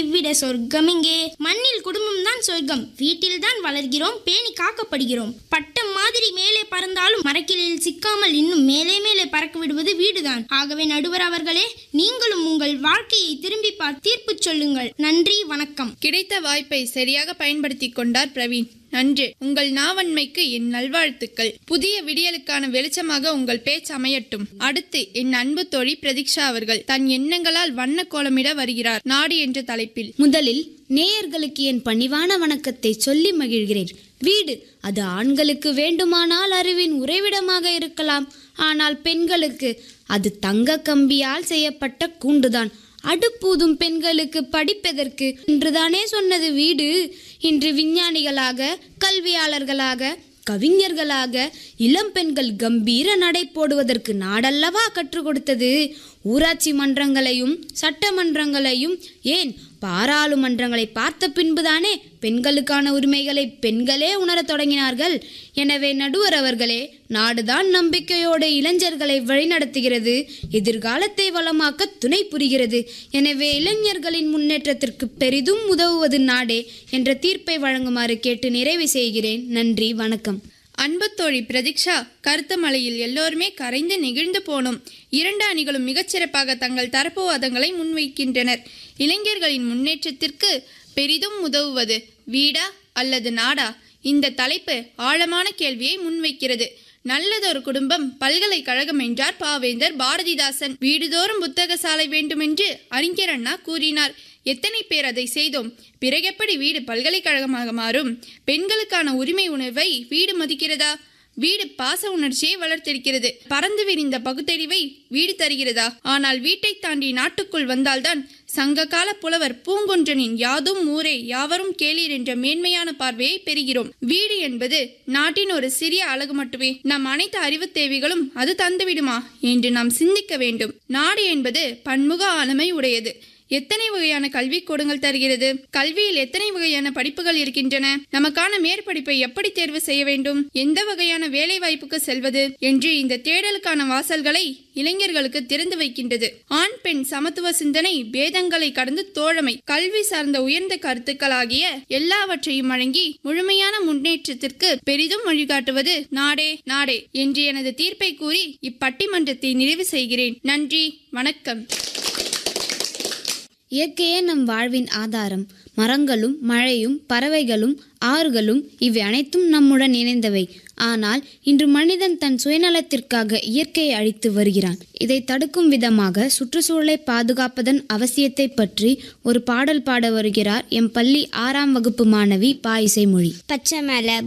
இவ்விட சொர்க்கம் எங்கே மண்ணில் குடும்பம் தான் சொர்க்கம் வீட்டில் தான் வளர்கிறோம் பேணி காக்கப்படுகிறோம் பட்டம் மாதிரி மேலே பறந்தாலும் மரக்கிளையில் சிக்காமல் இன்னும் மேலே மேலே பறக்க விடுவது வீடுதான் ஆகவே நடுவர் அவர்களே நீங்களும் உங்கள் வாழ்க்கையை திரும்பி பார் தீர்ப்பு சொல்லுங்கள் நன்றி வணக்கம் கிடைத்த வாய்ப்பை சரியாக பயன்படுத்திக் கொண்டார் பிரவீன் நன்று உங்கள் நாவன்மைக்கு என் நல்வாழ்த்துக்கள் புதிய விடியலுக்கான வெளிச்சமாக உங்கள் பேச்சு அமையட்டும் அடுத்து என் அன்பு தோழி பிரதீக்ஷா அவர்கள் தன் எண்ணங்களால் வண்ண கோலமிட வருகிறார் நாடு என்ற தலைப்பில் முதலில் நேயர்களுக்கு என் பணிவான வணக்கத்தை சொல்லி மகிழ்கிறேன் வீடு அது ஆண்களுக்கு வேண்டுமானால் அறிவின் உறைவிடமாக இருக்கலாம் ஆனால் பெண்களுக்கு அது தங்க கம்பியால் செய்யப்பட்ட கூண்டுதான் அடுப்பூதும் பெண்களுக்கு படிப்பதற்கு இன்றுதானே சொன்னது வீடு இன்று விஞ்ஞானிகளாக கல்வியாளர்களாக கவிஞர்களாக இளம் பெண்கள் கம்பீர நடை போடுவதற்கு நாடல்லவா கற்றுக் கொடுத்தது ஊராட்சி மன்றங்களையும் சட்டமன்றங்களையும் ஏன் பாராளுமன்றங்களை பார்த்த பின்புதானே பெண்களுக்கான உரிமைகளை பெண்களே உணரத் தொடங்கினார்கள் எனவே நடுவர் அவர்களே நாடுதான் நம்பிக்கையோடு இளைஞர்களை வழிநடத்துகிறது எதிர்காலத்தை வளமாக்க துணை புரிகிறது எனவே இளைஞர்களின் முன்னேற்றத்திற்கு பெரிதும் உதவுவது நாடே என்ற தீர்ப்பை வழங்குமாறு கேட்டு நிறைவு செய்கிறேன் நன்றி வணக்கம் அன்பு தோழி பிரதீக்ஷா கருத்த மலையில் எல்லோருமே கரைந்து நெகிழ்ந்து போனோம் இரண்டு அணிகளும் மிகச்சிறப்பாக தங்கள் தரப்பு வாதங்களை முன்வைக்கின்றனர் இளைஞர்களின் முன்னேற்றத்திற்கு பெரிதும் உதவுவது வீடா அல்லது நாடா இந்த தலைப்பு ஆழமான கேள்வியை முன்வைக்கிறது நல்லதொரு குடும்பம் பல்கலைக்கழகம் என்றார் பாவேந்தர் பாரதிதாசன் வீடுதோறும் புத்தக சாலை வேண்டுமென்று அறிஞர் அண்ணா கூறினார் எத்தனை பேர் அதை செய்தோம் பிறகெப்படி வீடு பல்கலைக்கழகமாக மாறும் பெண்களுக்கான உரிமை உணர்வை வீடு மதிக்கிறதா வீடு பாச உணர்ச்சியை வளர்த்திருக்கிறது பறந்து விரிந்த பகுத்தறிவை வீடு தருகிறதா ஆனால் வீட்டை தாண்டி நாட்டுக்குள் வந்தால்தான் சங்ககால புலவர் பூங்கொன்றனின் யாதும் ஊரே யாவரும் கேளீர் என்ற மேன்மையான பார்வையை பெறுகிறோம் வீடு என்பது நாட்டின் ஒரு சிறிய அழகு மட்டுமே நம் அனைத்து அறிவு தேவைகளும் அது தந்துவிடுமா என்று நாம் சிந்திக்க வேண்டும் நாடு என்பது பன்முக ஆளுமை உடையது எத்தனை வகையான கல்வி கூடங்கள் தருகிறது கல்வியில் எத்தனை வகையான படிப்புகள் இருக்கின்றன நமக்கான மேற்படிப்பை எப்படி தேர்வு செய்ய வேண்டும் எந்த வகையான வேலை வாய்ப்புக்கு செல்வது என்று இந்த தேடலுக்கான வாசல்களை இளைஞர்களுக்கு திறந்து வைக்கின்றது ஆண் பெண் சமத்துவ சிந்தனை பேதங்களை கடந்து தோழமை கல்வி சார்ந்த உயர்ந்த கருத்துக்களாகிய எல்லாவற்றையும் வழங்கி முழுமையான முன்னேற்றத்திற்கு பெரிதும் வழிகாட்டுவது நாடே நாடே என்று எனது தீர்ப்பை கூறி இப்பட்டிமன்றத்தை நிறைவு செய்கிறேன் நன்றி வணக்கம் இயற்கையே நம் வாழ்வின் ஆதாரம் மரங்களும் மழையும் பறவைகளும் ஆறுகளும் இவை அனைத்தும் நம்முடன் இணைந்தவை ஆனால் இன்று மனிதன் தன் சுயநலத்திற்காக இயற்கையை அழித்து வருகிறான் இதை தடுக்கும் விதமாக சுற்றுச்சூழலை பாதுகாப்பதன் அவசியத்தை பற்றி ஒரு பாடல் பாட வருகிறார் எம் பள்ளி ஆறாம் வகுப்பு மாணவி பாயிசை மொழி பச்சை மேலே